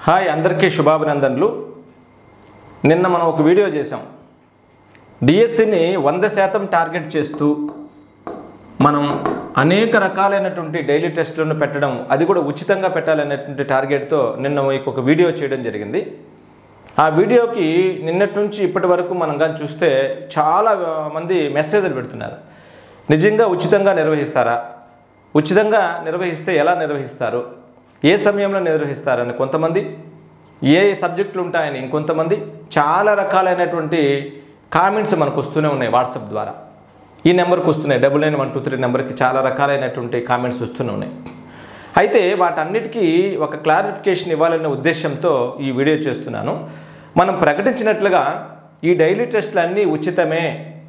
hi అందరికీ శుభాభినందనలు నిన్న మనం ఒక వీడియో చేసాం డిఎస్సిని వంద శాతం టార్గెట్ చేస్తూ మనం అనేక రకాలైనటువంటి డైలీ టెస్టులను పెట్టడం అది కూడా ఉచితంగా పెట్టాలనేటువంటి టార్గెట్తో నిన్న మీకు ఒక వీడియో చేయడం జరిగింది ఆ వీడియోకి నిన్నటి నుంచి ఇప్పటి వరకు మనం కానీ చూస్తే చాలా మంది మెసేజ్లు పెడుతున్నారు నిజంగా ఉచితంగా నిర్వహిస్తారా ఉచితంగా నిర్వహిస్తే ఎలా నిర్వహిస్తారు ఏ సమయంలో నిర్వహిస్తారని కొంతమంది ఏ సబ్జెక్టులు ఉంటాయని ఇంకొంతమంది చాలా రకాలైనటువంటి కామెంట్స్ మనకు వస్తూనే ఉన్నాయి వాట్సాప్ ద్వారా ఈ నెంబర్కి వస్తున్నాయి double nine one two three నెంబర్కి చాలా రకాలైనటువంటి కామెంట్స్ వస్తూనే ఉన్నాయి అయితే వాటన్నిటికీ ఒక క్లారిఫికేషన్ ఇవ్వాలనే ఉద్దేశంతో ఈ వీడియో చేస్తున్నాను మనం ప్రకటించినట్లుగా ఈ డైలీ టెస్టులు అన్నీ ఉచితమే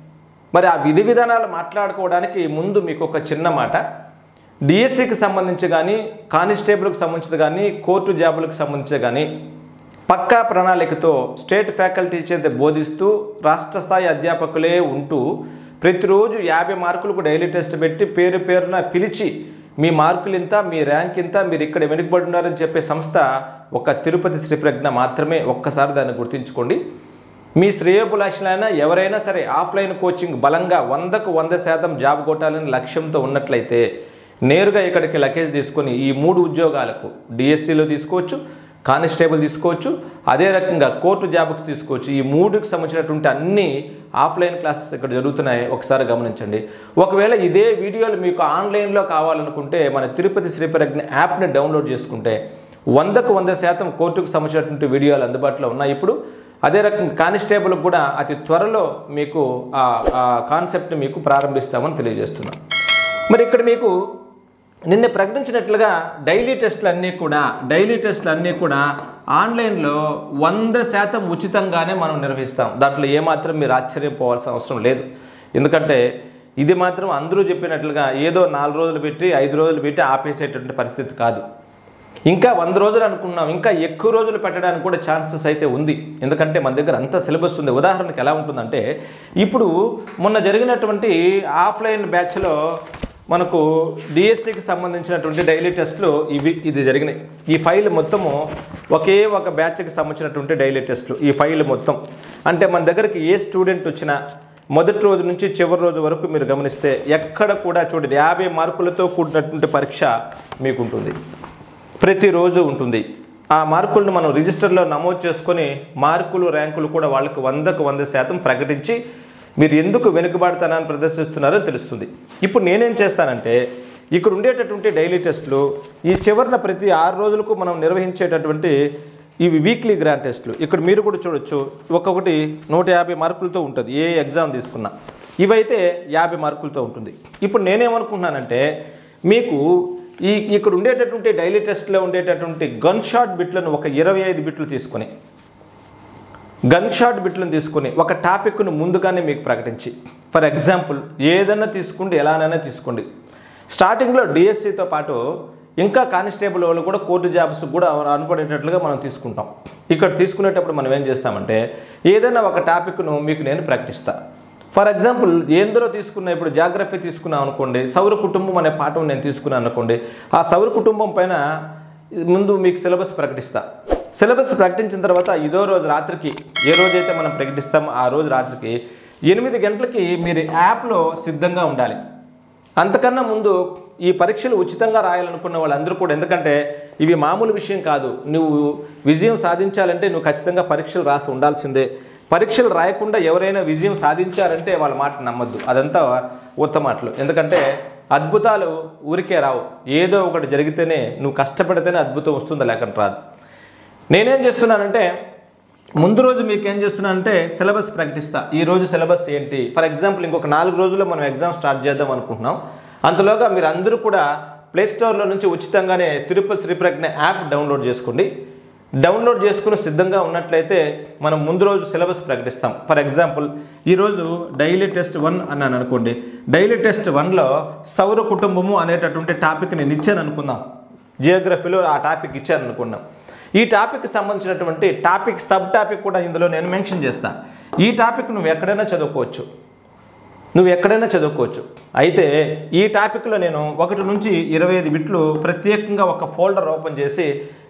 మరి ఆ విధి విధానాలు మాట్లాడుకోవడానికి ముందు మీకు ఒక చిన్న మాట డిఎస్సికి సంబంధించి కానీ కానిస్టేబుల్కి సంబంధించి కానీ కోర్టు జాబులకు సంబంధించి కానీ పక్కా ప్రణాళికతో స్టేట్ ఫ్యాకల్టీ చేత బోధిస్తూ రాష్ట్ర స్థాయి అధ్యాపకులే ఉంటూ ప్రతిరోజు యాభై మార్కులకు డైలీ టెస్ట్ పెట్టి పేరు పేరున పిలిచి మీ మార్కులు ఇంత మీ ర్యాంక్ ఇంత మీరు ఇక్కడ వెనుకబడి ఉన్నారని చెప్పే సంస్థ ఒక తిరుపతి శ్రీ ప్రజ్ఞ మాత్రమే ఒక్కసారి దాన్ని గుర్తుంచుకోండి మీ శ్రేయోభిలాషులైనా ఎవరైనా సరే ఆఫ్లైన్ కోచింగ్ బలంగా వందకు వంద శాతం జాబ్ కొట్టాలని లక్ష్యంతో ఉన్నట్లయితే నేరుగా ఇక్కడికి లకేజ్ తీసుకొని ఈ మూడు ఉద్యోగాలకు డిఎస్సిలో తీసుకోవచ్చు కానిస్టేబుల్ తీసుకోవచ్చు అదే రకంగా కోర్టు జాబ్కి తీసుకోవచ్చు ఈ మూడుకి సంబంధించినటువంటి అన్ని ఆఫ్లైన్ క్లాసెస్ ఇక్కడ జరుగుతున్నాయి ఒకసారి గమనించండి ఒకవేళ ఇదే వీడియోలు మీకు ఆన్లైన్లో కావాలనుకుంటే మన తిరుపతి శ్రీప్రజ్ఞ యాప్ని డౌన్లోడ్ చేసుకుంటే వందకు వంద శాతం కోర్టుకు సంబంధించినటువంటి వీడియోలు అందుబాటులో ఉన్నాయి ఇప్పుడు అదే రకంగా కానిస్టేబుల్ కూడా అతి త్వరలో మీకు ఆ కాన్సెప్ట్ మీకు ప్రారంభిస్తామని తెలియజేస్తున్నాం మరి ఇక్కడ మీకు నిన్న ప్రకటించినట్లుగా డైలీ టెస్టులు అన్నీ కూడా డైలీ టెస్టులు అన్నీ కూడా ఆన్లైన్లో వంద శాతం ఉచితంగానే మనం నిర్వహిస్తాం దాంట్లో ఏమాత్రం మీరు ఆశ్చర్యపోవాల్సిన అవసరం లేదు ఎందుకంటే ఇది మాత్రం అందరూ చెప్పినట్లుగా ఏదో నాలుగు రోజులు పెట్టి ఐదు రోజులు పెట్టి ఆపేసేటటువంటి పరిస్థితి కాదు ఇంకా వంద రోజులు అనుకున్నాం ఇంకా ఎక్కువ రోజులు పెట్టడానికి కూడా ఛాన్సెస్ అయితే ఉంది ఎందుకంటే మన దగ్గర అంత సిలబస్ ఉంది ఉదాహరణకి ఎలా ఉంటుందంటే ఇప్పుడు మొన్న జరిగినటువంటి ఆఫ్లైన్ బ్యాచ్లో మనకు డిఎస్సికి సంబంధించినటువంటి డైలీ టెస్ట్లు ఇవి ఇది జరిగినాయి ఈ ఫైల్ మొత్తము ఒకే ఒక బ్యాచ్కి సంబంధించినటువంటి డైలీ టెస్ట్లు ఈ ఫైల్ మొత్తం అంటే మన దగ్గరికి ఏ స్టూడెంట్ వచ్చినా మొదటి రోజు నుంచి చివరి రోజు వరకు మీరు గమనిస్తే ఎక్కడ కూడా చూడండి యాభై మార్కులతో కూడినటువంటి పరీక్ష మీకు ఉంటుంది ప్రతిరోజు ఉంటుంది ఆ మార్కులను మనం రిజిస్టర్లో నమోదు చేసుకొని మార్కులు ర్యాంకులు కూడా వాళ్ళకి వందకు వంద శాతం ప్రకటించి మీరు ఎందుకు వెనుకబాటుతనాన్ని ప్రదర్శిస్తున్నారో తెలుస్తుంది ఇప్పుడు నేనేం చేస్తానంటే ఇక్కడ ఉండేటటువంటి డైలీ టెస్టులు ఈ చివరిన ప్రతి ఆరు రోజులకు మనం నిర్వహించేటటువంటి ఇవి వీక్లీ గ్రాండ్ టెస్టులు ఇక్కడ మీరు కూడా చూడొచ్చు ఒక్కొక్కటి నూట యాభై మార్కులతో ఉంటుంది ఏ ఎగ్జామ్ తీసుకున్నా ఇవైతే యాభై మార్కులతో ఉంటుంది ఇప్పుడు నేనేమనుకుంటున్నానంటే మీకు ఈ ఇక్కడ ఉండేటటువంటి డైలీ టెస్ట్లో ఉండేటటువంటి గన్ షాట్ బిట్లను ఒక ఇరవై ఐదు బిట్లు తీసుకొని గన్ షాట్ బిట్లను తీసుకొని ఒక టాపిక్ను ముందుగానే మీకు ప్రకటించి ఫర్ ఎగ్జాంపుల్ ఏదైనా తీసుకోండి ఎలానైనా తీసుకోండి స్టార్టింగ్లో డిఎస్సితో పాటు ఇంకా కానిస్టేబుల్ వాళ్ళు కూడా కోర్టు జాబ్స్ కూడా అనుపడేటట్లుగా మనం తీసుకుంటాం ఇక్కడ తీసుకునేటప్పుడు మనం ఏం చేస్తామంటే ఏదైనా ఒక టాపిక్ను మీకు నేను ప్రకటిస్తా ఫర్ ఎగ్జాంపుల్ ఏందరో తీసుకున్న ఇప్పుడు జాగ్రఫీ తీసుకున్నాం అనుకోండి సౌర కుటుంబం అనే పాఠం నేను తీసుకున్నాను అనుకోండి ఆ సౌర కుటుంబం పైన ముందు మీకు సిలబస్ ప్రకటిస్తా సిలబస్ ప్రకటించిన తర్వాత ఇదో రోజు రాత్రికి ఏ రోజైతే మనం ప్రకటిస్తామో ఆ రోజు రాత్రికి ఎనిమిది గంటలకి మీరు యాప్లో సిద్ధంగా ఉండాలి అంతకన్నా ముందు ఈ పరీక్షలు ఉచితంగా రాయాలనుకున్న వాళ్ళందరూ కూడా ఎందుకంటే ఇవి మామూలు విషయం కాదు నువ్వు విజయం సాధించాలంటే నువ్వు ఖచ్చితంగా పరీక్షలు రాసి ఉండాల్సిందే పరీక్షలు రాయకుండా ఎవరైనా విజయం సాధించారంటే వాళ్ళ మాట నమ్మద్దు అదంతా ఉత్తమాటలు ఎందుకంటే అద్భుతాలు ఊరికే రావు ఏదో ఒకటి జరిగితేనే నువ్వు కష్టపడితేనే అద్భుతం వస్తుందా లేకుండా రాదు నేనేం చేస్తున్నానంటే ముందు రోజు మీకు ఏం చేస్తున్నానంటే సిలబస్ ప్రకటిస్తా ఈ రోజు సిలబస్ ఏంటి ఫర్ ఎగ్జాంపుల్ ఇంకొక నాలుగు రోజుల్లో మనం ఎగ్జామ్ స్టార్ట్ చేద్దాం అనుకుంటున్నాం అంతలోగా మీరు అందరూ కూడా ప్లేస్టోర్లో నుంచి ఉచితంగానే తిరుపతి శ్రీప్రజ్ఞ యాప్ డౌన్లోడ్ చేసుకోండి డౌన్లోడ్ చేసుకుని సిద్ధంగా ఉన్నట్లయితే మనం ముందు రోజు సిలబస్ ప్రకటిస్తాం ఫర్ ఎగ్జాంపుల్ ఈరోజు డైలీ టెస్ట్ వన్ అన్నాను అనుకోండి డైలీ టెస్ట్ వన్లో సౌర కుటుంబము అనేటటువంటి టాపిక్ నేను ఇచ్చాను అనుకుందాం జియోగ్రఫీలో ఆ టాపిక్ ఇచ్చాను అనుకున్నాం ఈ టాపిక్కి సంబంధించినటువంటి టాపిక్ సబ్ టాపిక్ కూడా ఇందులో నేను మెన్షన్ చేస్తా ఈ టాపిక్ నువ్వు ఎక్కడైనా చదువుకోవచ్చు నువ్వు ఎక్కడైనా చదువుకోవచ్చు అయితే ఈ టాపిక్లో నేను ఒకటి నుంచి ఇరవై ఐదు బిట్లు ప్రత్యేకంగా ఒక ఫోల్డర్ ఓపెన్ చేసి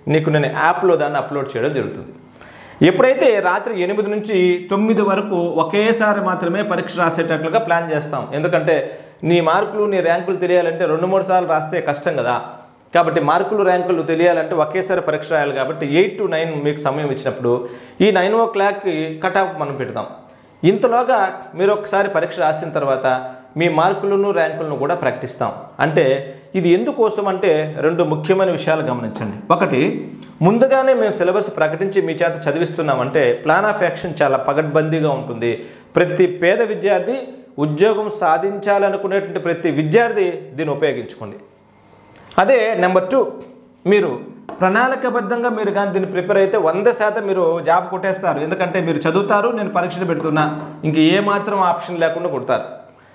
నీకు నేను యాప్లో దాన్ని అప్లోడ్ చేయడం జరుగుతుంది ఎప్పుడైతే రాత్రి ఎనిమిది నుంచి తొమ్మిది వరకు ఒకేసారి మాత్రమే పరీక్ష రాసేటట్లుగా ప్లాన్ చేస్తాం ఎందుకంటే నీ మార్కులు నీ ర్యాంకులు తెలియాలంటే రెండు మూడు సార్లు రాస్తే కష్టం కదా కాబట్టి మార్కులు ర్యాంకులు తెలియాలంటే ఒకేసారి పరీక్ష రాయాలి కాబట్టి ఎయిట్ టు నైన్ మీకు సమయం ఇచ్చినప్పుడు ఈ నైన్ ఓ క్లాక్కి కట్ ఆఫ్ మనం పెడతాం ఇంతలోగా మీరు ఒకసారి పరీక్ష రాసిన తర్వాత మీ మార్కులను ర్యాంకులను కూడా ప్రకటిస్తాం అంటే ఇది ఎందుకోసం అంటే రెండు ముఖ్యమైన విషయాలు గమనించండి ఒకటి ముందుగానే మేము సిలబస్ ప్రకటించి మీ చేత చదివిస్తున్నామంటే ప్లాన్ ఆఫ్ యాక్షన్ చాలా పగడ్బందీగా ఉంటుంది ప్రతి పేద విద్యార్థి ఉద్యోగం సాధించాలనుకునేటువంటి ప్రతి విద్యార్థి దీన్ని ఉపయోగించుకోండి అదే నెంబర్ టూ మీరు ప్రణాళికబద్ధంగా మీరు కానీ దీన్ని ప్రిపేర్ అయితే వంద శాతం మీరు జాబ్ కొట్టేస్తారు ఎందుకంటే మీరు చదువుతారు నేను పరీక్షలు పెడుతున్నా ఇంక ఏ మాత్రం ఆప్షన్ లేకుండా కొడతారు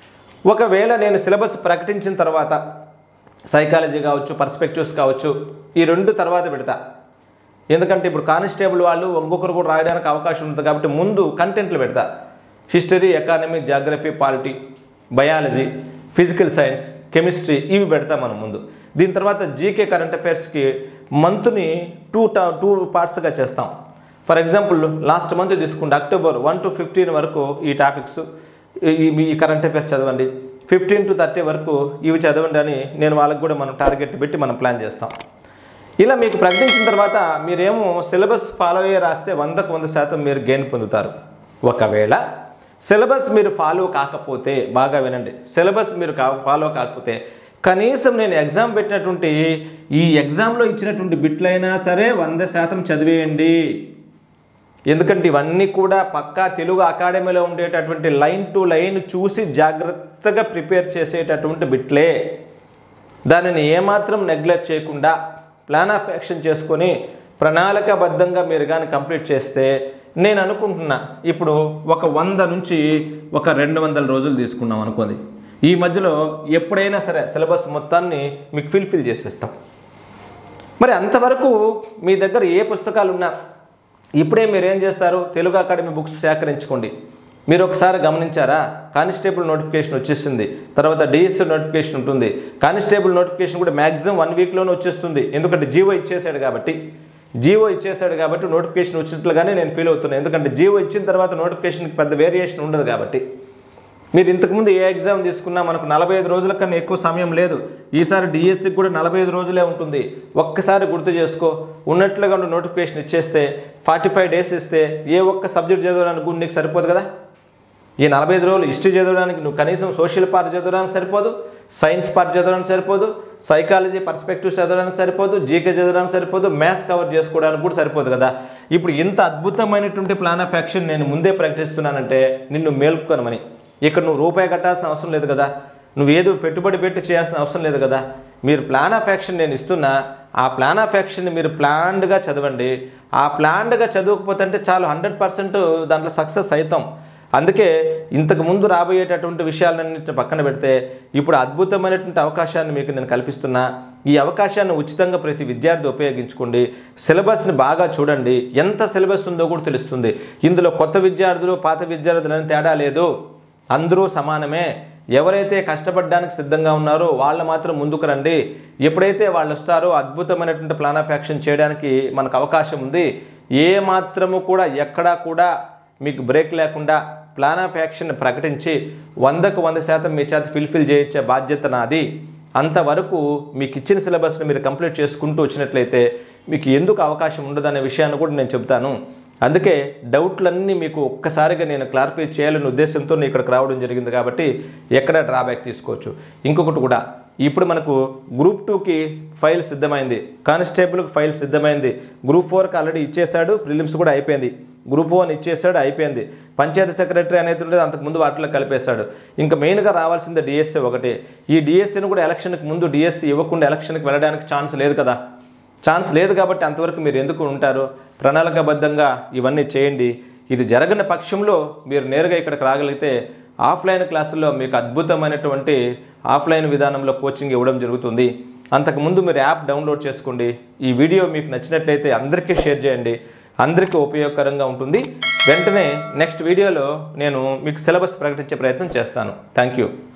ఒకవేళ నేను సిలబస్ ప్రకటించిన తర్వాత సైకాలజీ కావచ్చు పర్స్పెక్టివ్స్ కావచ్చు ఈ రెండు తర్వాత పెడతా ఎందుకంటే ఇప్పుడు కానిస్టేబుల్ వాళ్ళు ఇంకొకరు కూడా రాయడానికి అవకాశం ఉంటుంది కాబట్టి ముందు కంటెంట్లు పెడతా history economy geography polity biology physical science chemistry ఇవి పెడతా మనం ముందు దీని తర్వాత జీకే కరెంట్ అఫైర్స్కి మంత్ని టూ టా టూ పార్ట్స్గా చేస్తాం ఫర్ ఎగ్జాంపుల్ లాస్ట్ మంత్ తీసుకుంటే అక్టోబర్ వన్ టు ఫిఫ్టీన్ వరకు ఈ టాపిక్స్ ఈ ఈ కరెంట్ అఫైర్స్ చదవండి ఫిఫ్టీన్ టు థర్టీ వరకు ఇవి చదవండి అని నేను వాళ్ళకి కూడా మనం టార్గెట్ పెట్టి మనం ప్లాన్ చేస్తాం ఇలా మీకు ప్రకటించిన తర్వాత మీరేమో సిలబస్ ఫాలో అయ్యే రాస్తే వందకు వంద శాతం మీరు గెయిన్ పొందుతారు ఒకవేళ సిలబస్ మీరు ఫాలో కాకపోతే బాగా వినండి సిలబస్ మీరు కా ఫాలో కాకపోతే కనీసం నేను ఎగ్జామ్ పెట్టినటువంటి ఈ ఎగ్జామ్లో ఇచ్చినటువంటి బిట్లైనా సరే వంద శాతం చదివేయండి ఎందుకంటే ఇవన్నీ కూడా పక్కా తెలుగు అకాడమీలో ఉండేటటువంటి లైన్ టు లైన్ చూసి జాగ్రత్తగా ప్రిపేర్ చేసేటటువంటి బిట్లే దానిని ఏమాత్రం నెగ్లెక్ట్ చేయకుండా ప్లాన్ ఆఫ్ యాక్షన్ చేసుకొని ప్రణాళికాబద్ధంగా మీరు కానీ కంప్లీట్ చేస్తే నేను అనుకుంటున్నా ఇప్పుడు ఒక వంద నుంచి ఒక రెండు వందల రోజులు తీసుకున్నాం అనుకోండి ఈ మధ్యలో ఎప్పుడైనా సరే సిలబస్ మొత్తాన్ని మీకు ఫిల్ఫిల్ చేసేస్తాం మరి అంతవరకు మీ దగ్గర ఏ పుస్తకాలు ఉన్నా ఇప్పుడే మీరు ఏం చేస్తారు తెలుగు అకాడమీ బుక్స్ సేకరించుకోండి మీరు ఒకసారి గమనించారా కానిస్టేబుల్ నోటిఫికేషన్ వచ్చేసింది తర్వాత డిఎస్ నోటిఫికేషన్ ఉంటుంది కానిస్టేబుల్ నోటిఫికేషన్ కూడా మ్యాక్సిమం వన్ వీక్లోనే వచ్చేస్తుంది ఎందుకంటే జీవో ఇచ్చేసాడు కాబట్టి జీవో ఇచ్చేసాడు కాబట్టి నోటిఫికేషన్ వచ్చినట్లుగానే నేను ఫీల్ అవుతున్నాను ఎందుకంటే జీవో ఇచ్చిన తర్వాత నోటిఫికేషన్కి పెద్ద వేరియేషన్ ఉండదు కాబట్టి మీరు ఇంతకుముందు ఏ ఎగ్జామ్ తీసుకున్నా మనకు నలభై ఐదు రోజుల కన్నా ఎక్కువ సమయం లేదు ఈసారి డిఎస్సికి కూడా నలభై ఐదు రోజులే ఉంటుంది ఒక్కసారి గుర్తు చేసుకో ఉన్నట్లుగా ఉండి నోటిఫికేషన్ ఇచ్చేస్తే ఫార్టీ ఫైవ్ డేస్ ఇస్తే ఏ ఒక్క సబ్జెక్ట్ చదవడానికి కూడా నీకు సరిపోదు కదా ఈ నలభై ఐదు రోజులు హిస్టరీ చదవడానికి నువ్వు కనీసం సోషల్ పార్ట్ చదవడానికి సరిపోదు సైన్స్ పార్ట్ చదవడానికి సరిపోదు సైకాలజీ పర్స్పెక్టివ్ చదవడానికి సరిపోదు జీకే చదవడానికి సరిపోదు మ్యాథ్స్ కవర్ చేసుకోవడానికి కూడా సరిపోదు కదా ఇప్పుడు ఇంత అద్భుతమైనటువంటి ప్లాన్ ఆఫ్ యాక్షన్ నేను ముందే ప్రకటిస్తున్నానంటే నిన్ను మేల్కొనమని ఇక్కడ నువ్వు రూపాయి కట్టాల్సిన అవసరం లేదు కదా నువ్వు ఏదో పెట్టుబడి పెట్టి చేయాల్సిన అవసరం లేదు కదా మీరు ప్లాన్ ఆఫ్ యాక్షన్ నేను ఇస్తున్నా ఆ ప్లాన్ ఆఫ్ యాక్షన్ని మీరు ప్లాన్డ్గా చదవండి ఆ ప్లాన్డ్గా చదవకపోతే అంటే చాలు హండ్రెడ్ పర్సెంట్ దాంట్లో సక్సెస్ అవుతాం అందుకే ఇంతకు ముందు రాబోయేటటువంటి విషయాలన్నింటిని పక్కన పెడితే ఇప్పుడు అద్భుతమైనటువంటి అవకాశాన్ని మీకు నేను కల్పిస్తున్నా ఈ అవకాశాన్ని ఉచితంగా ప్రతి విద్యార్థి ఉపయోగించుకోండి సిలబస్ని బాగా చూడండి ఎంత సిలబస్ ఉందో కూడా తెలుస్తుంది ఇందులో కొత్త విద్యార్థులు పాత విద్యార్థులు అని తేడా లేదు అందరూ సమానమే ఎవరైతే కష్టపడడానికి సిద్ధంగా ఉన్నారో వాళ్ళు మాత్రం ముందుకు రండి ఎప్పుడైతే వాళ్ళు వస్తారో అద్భుతమైనటువంటి ప్లాన్ ఆఫ్ యాక్షన్ చేయడానికి మనకు అవకాశం ఉంది ఏ మాత్రము కూడా ఎక్కడా కూడా మీకు బ్రేక్ లేకుండా ప్లాన్ ఆఫ్ యాక్షన్ ప్రకటించి వందకు వంద శాతం మీ చేత ఫిల్ఫిల్ చేయించే బాధ్యత నాది అంతవరకు మీకు ఇచ్చిన సిలబస్ని మీరు కంప్లీట్ చేసుకుంటూ వచ్చినట్లయితే మీకు ఎందుకు అవకాశం ఉండదనే విషయాన్ని కూడా నేను చెప్తాను అందుకే డౌట్లన్నీ మీకు ఒక్కసారిగా నేను క్లారిఫై చేయాలనే ఉద్దేశంతో నేను ఇక్కడికి రావడం జరిగింది కాబట్టి ఎక్కడ డ్రాబ్యాక్ తీసుకోవచ్చు ఇంకొకటి కూడా ఇప్పుడు మనకు గ్రూప్ టూకి ఫైల్ సిద్ధమైంది కానిస్టేబుల్కి ఫైల్ సిద్ధమైంది గ్రూప్ ఫోర్కి ఆల్రెడీ ఇచ్చేశాడు ప్రిలిమ్స్ కూడా అయిపోయింది గ్రూప్ వన్ ఇచ్చేసాడు అయిపోయింది పంచాయతీ సెక్రటరీ అనేది ఉండేది అంతకుముందు వాటిలో కలిపేశాడు ఇంకా మెయిన్గా రావాల్సింది డిఎస్సీ ఒకటి ఈ డిఎస్సీని కూడా ఎలక్షన్కి ముందు డిఎస్సీ ఇవ్వకుండా ఎలక్షన్కి వెళ్ళడానికి ఛాన్స్ లేదు కదా ఛాన్స్ లేదు కాబట్టి అంతవరకు మీరు ఎందుకు ఉంటారు ప్రణాళికాబద్ధంగా ఇవన్నీ చేయండి ఇది జరగని పక్షంలో మీరు నేరుగా ఇక్కడికి రాగలిగితే ఆఫ్లైన్ క్లాసుల్లో మీకు అద్భుతమైనటువంటి ఆఫ్లైన్ విధానంలో కోచింగ్ ఇవ్వడం జరుగుతుంది అంతకుముందు మీరు యాప్ డౌన్లోడ్ చేసుకోండి ఈ వీడియో మీకు నచ్చినట్లయితే అందరికీ షేర్ చేయండి అందరికీ ఉపయోగకరంగా ఉంటుంది వెంటనే నెక్స్ట్ వీడియోలో నేను మీకు సిలబస్ ప్రకటించే ప్రయత్నం చేస్తాను థ్యాంక్ యూ